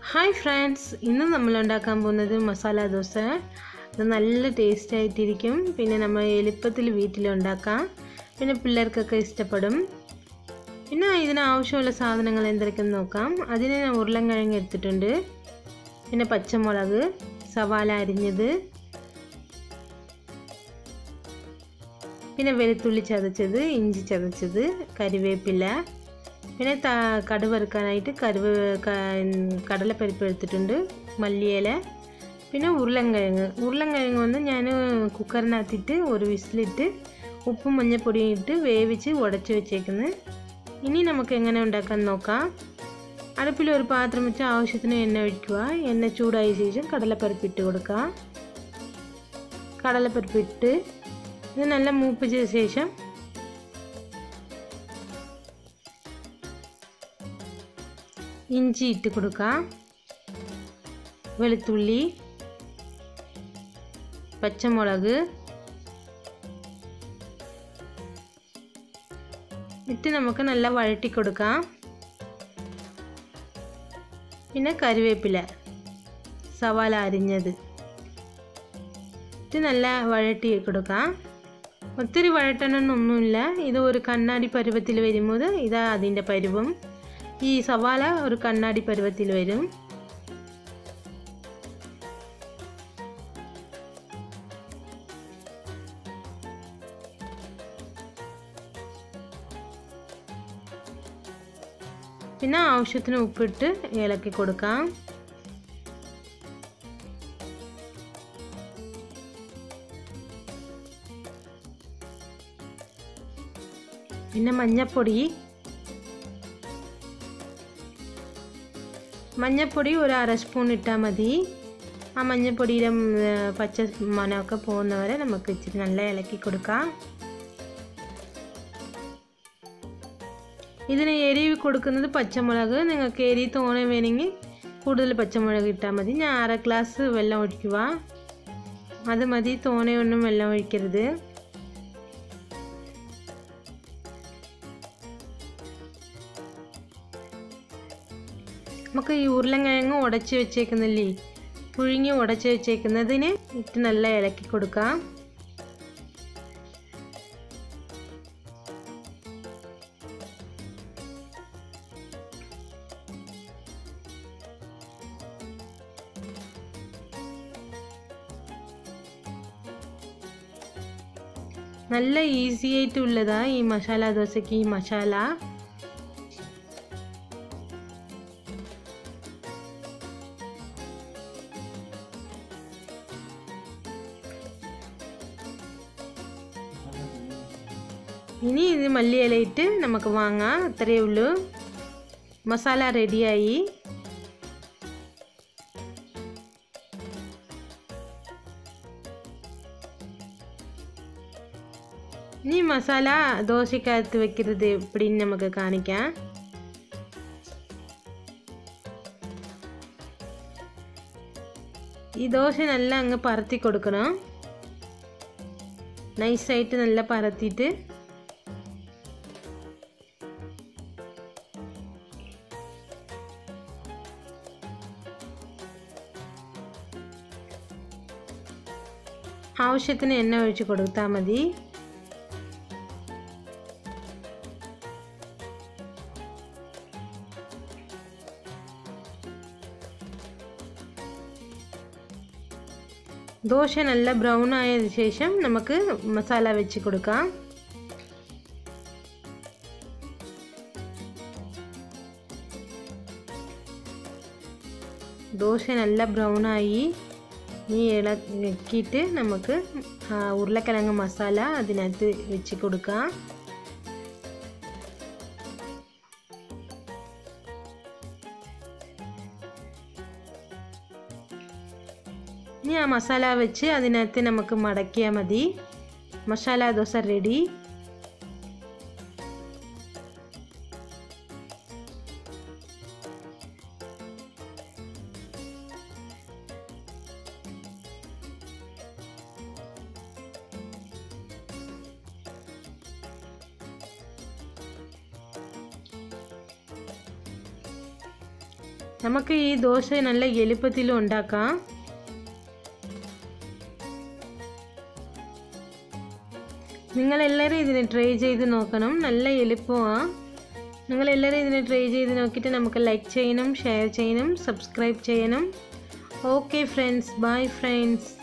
hi friends ഇന്ന് നമ്മൾ ഉണ്ടാക്കാൻ പോകുന്നത് മസാല ദോശ ഇത് നല്ല ടേസ്റ്റ് ആയിട്ടിരിക്കും പിന്നെ നമ്മൾ എളുപ്പത്തിൽ വീട്ടിലുണ്ടാക്കാം പിന്നെ പിള്ളേർക്കൊക്കെ ഇഷ്ടപ്പെടും പിന്നെ ഇതിന് ആവശ്യമുള്ള സാധനങ്ങൾ എന്തൊക്കെയെന്ന് നോക്കാം അതിന് ഞാൻ ഉരുളൻകിഴങ്ങ് എടുത്തിട്ടുണ്ട് പിന്നെ പച്ചമുളക് സവാള അരിഞ്ഞത് പിന്നെ വെളുത്തുള്ളി ചതച്ചത് ഇഞ്ചി ചതച്ചത് കരിവേപ്പില പിന്നെ ത കടുക് വറുക്കാനായിട്ട് കരുവ് കടലപ്പരിപ്പ് എടുത്തിട്ടുണ്ട് മല്ലിയില പിന്നെ ഉരുളൻകിഴങ്ങ് ഉരുളൻകിഴങ്ങ് വന്ന് ഞാൻ കുക്കറിനകത്തിട്ട് ഒരു വിസിലിട്ട് ഉപ്പും മഞ്ഞൾപ്പൊടിയും ഇട്ട് വേവിച്ച് ഉടച്ച് വെച്ചേക്കുന്നത് ഇനി നമുക്ക് എങ്ങനെ ഉണ്ടാക്കാൻ നോക്കാം അടുപ്പിൽ ഒരു പാത്രം വെച്ച് ആവശ്യത്തിന് എണ്ണ ഒഴിക്കുക എണ്ണ ചൂടായ ശേഷം കടലപ്പരിപ്പ് ഇട്ട് കൊടുക്കുക കടലപ്പരിപ്പ് ഇട്ട് ഇത് നല്ല മൂപ്പിച്ച ശേഷം ഇഞ്ചി ഇട്ട് കൊടുക്കാം വെളുത്തുള്ളി പച്ചമുളക് ഇട്ട് നമുക്ക് നല്ല വഴറ്റി കൊടുക്കാം പിന്നെ കറിവേപ്പില സവാള അരിഞ്ഞത് ഇത് നല്ല വഴറ്റി കൊടുക്കാം ഒത്തിരി വഴട്ടണമെന്നൊന്നുമില്ല ഇത് ഒരു കണ്ണാടി പരുവത്തിൽ വരുമ്പോൾ ഇതാ അതിൻ്റെ പരുവം ഈ സവാള ഒരു കണ്ണാടി പരുവത്തിൽ വരും പിന്നെ ആവശ്യത്തിന് ഉപ്പിട്ട് ഇളക്കി കൊടുക്കാം പിന്നെ മഞ്ഞപ്പൊടി മഞ്ഞൾപ്പൊടി ഒരു അര സ്പൂൺ ഇട്ടാൽ മതി ആ മഞ്ഞൾപ്പൊടിയുടെ പച്ച മണമൊക്കെ പോകുന്നവരെ നമുക്ക് ഇച്ചിരി നല്ല ഇളക്കി കൊടുക്കാം ഇതിന് എരിവ് കൊടുക്കുന്നത് പച്ചമുളക് നിങ്ങൾക്ക് എരി തോനെ വേണമെങ്കിൽ കൂടുതൽ പച്ചമുളക് ഇട്ടാൽ മതി ഞാൻ അര ഗ്ലാസ് വെള്ളം ഒഴിക്കുക അത് മതി തോനെയൊന്നും വെള്ളം ഒഴിക്കരുത് നമുക്ക് ഈ ഉരുളൻകിഴങ്ങ് ഉടച്ച് വെച്ചേക്കുന്നില്ലേ പുഴുങ്ങി ഉടച്ച് വെച്ചേക്കുന്നതിന് ഇട്ട് നല്ല ഇളക്കി കൊടുക്കാം നല്ല ഈസി ആയിട്ടുള്ളതാ ഈ മസാല ദോശയ്ക്ക് ഈ മസാല ഇനി ഇത് മല്ലിയിലയിട്ട് നമുക്ക് വാങ്ങാം അത്രയേ ഉള്ളൂ മസാല റെഡിയായി ഇനി മസാല ദോശക്കകത്ത് വെക്കുന്നത് എപ്പിടിന്ന് നമുക്ക് കാണിക്കാം ഈ ദോശ നല്ല അങ്ങ് പരത്തി കൊടുക്കണം നൈസായിട്ട് നല്ല പരത്തിയിട്ട് ആവശ്യത്തിന് എണ്ണ ഒഴിച്ച് കൊടുത്താൽ മതി ദോശ നല്ല ബ്രൗൺ ആയതിനു ശേഷം നമുക്ക് മസാല വെച്ച് കൊടുക്കാം ദോശ നല്ല ബ്രൗൺ ആയി ഈ ഇളക്കിയിട്ട് നമുക്ക് ഉരുളക്കിഴങ്ങ് മസാല അതിനകത്ത് വെച്ച് കൊടുക്കാം ഇനി ആ മസാല വെച്ച് അതിനകത്ത് നമുക്ക് മടക്കിയാൽ മതി മസാല ദോശ റെഡി നമുക്ക് ഈ ദോശ നല്ല എളുപ്പത്തിലും ഉണ്ടാക്കാം നിങ്ങളെല്ലാവരും ഇതിനെ ട്രൈ ചെയ്ത് നോക്കണം നല്ല എളുപ്പമാണ് നിങ്ങളെല്ലാവരും ഇതിനെ ട്രൈ ചെയ്ത് നോക്കിയിട്ട് നമുക്ക് ലൈക്ക് ചെയ്യണം ഷെയർ ചെയ്യണം സബ്സ്ക്രൈബ് ചെയ്യണം ഓക്കെ ഫ്രണ്ട്സ് ബൈ ഫ്രണ്ട്സ്